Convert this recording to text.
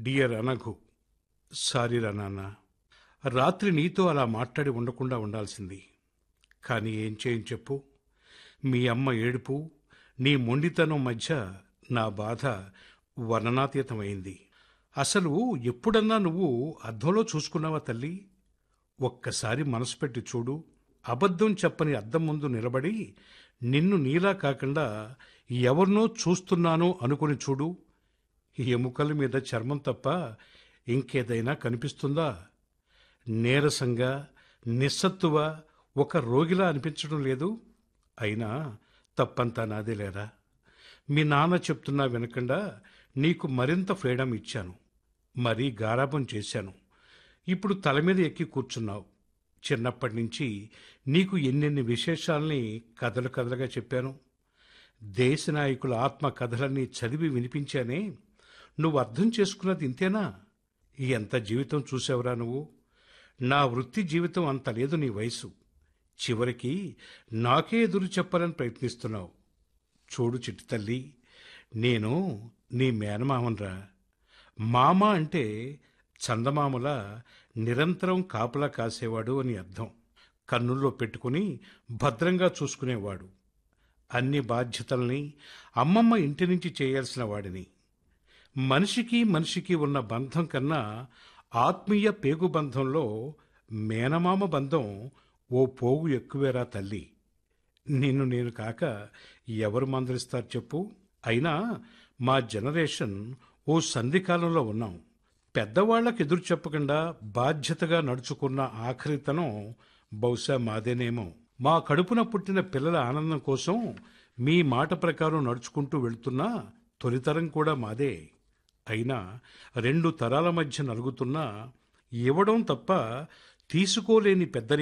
dear అనఘు సారీరా నాన్న రాత్రి నీతో అలా మాట్లాడి ఉండకుండా ఉండాల్సింది కానీ ఏం చేయని చెప్పు మీ అమ్మ ఏడుపు నీ మొండితనం మధ్య నా బాధ వర్ణనాతీతమైంది అసలు ఎప్పుడన్నా నువ్వు అద్దంలో చూసుకున్నావా తల్లి ఒక్కసారి మనసు పెట్టి చూడు అబద్ధం చెప్పని అద్దం ముందు నిలబడి నిన్ను నీలా కాకుండా ఎవరినో చూస్తున్నానో అనుకుని చూడు ఎముకల మీద చర్మం తప్ప ఇంకేదైనా కనిపిస్తుందా నీరసంగా నిస్సత్తువ ఒక రోగిలా అనిపించడం లేదు అయినా తప్పంతా నాదే లేరా మీ నాన్న చెప్తున్నా వినకుండా నీకు మరింత ఫ్రీడమ్ ఇచ్చాను మరీ గారాబం చేశాను ఇప్పుడు తల మీద ఎక్కి కూర్చున్నావు చిన్నప్పటి నుంచి నీకు ఎన్నెన్ని విశేషాల్ని కథలు కథలుగా చెప్పాను దేశ నాయకుల ఆత్మ కథలన్నీ చదివి వినిపించానే నువ్వు అర్థం చేసుకున్నది ఇంతేనా ఎంత జీవితం చూసావురా నువ్వు నా వృత్తి జీవితం అంత లేదు నీ వయసు చివరికి నాకే ఎదురు చెప్పాలని ప్రయత్నిస్తున్నావు చూడు చిట్టి తల్లి నేను నీ మేనమామన్రా మామ అంటే చందమామల నిరంతరం కాపలా కాసేవాడు అని అర్థం కన్నుల్లో పెట్టుకుని భద్రంగా చూసుకునేవాడు అన్ని బాధ్యతల్ని అమ్మమ్మ ఇంటి నుంచి చేయాల్సిన వాడిని మనిషికి మనిషికి ఉన్న బంధం కన్నా ఆత్మీయ పేగు బంధంలో మేనమామ బంధం ఓ పోగు ఎక్కువేరా తల్లి నిన్ను నేను కాక ఎవరు మందలిస్తారు చెప్పు అయినా మా జనరేషన్ ఓ సంధికాలంలో ఉన్నాం పెద్దవాళ్లకు ఎదురు చెప్పకుండా బాధ్యతగా నడుచుకున్న ఆఖరితనం బహుశా మాదేనేమో మా కడుపున పుట్టిన పిల్లల ఆనందం కోసం మీ మాట ప్రకారం నడుచుకుంటూ వెళ్తున్నా తొలితరం కూడా మాదే అయినా రెండు తరాల మధ్య నలుగుతున్నా ఇవ్వడం తప్ప తీసుకోలేని పెద్దరి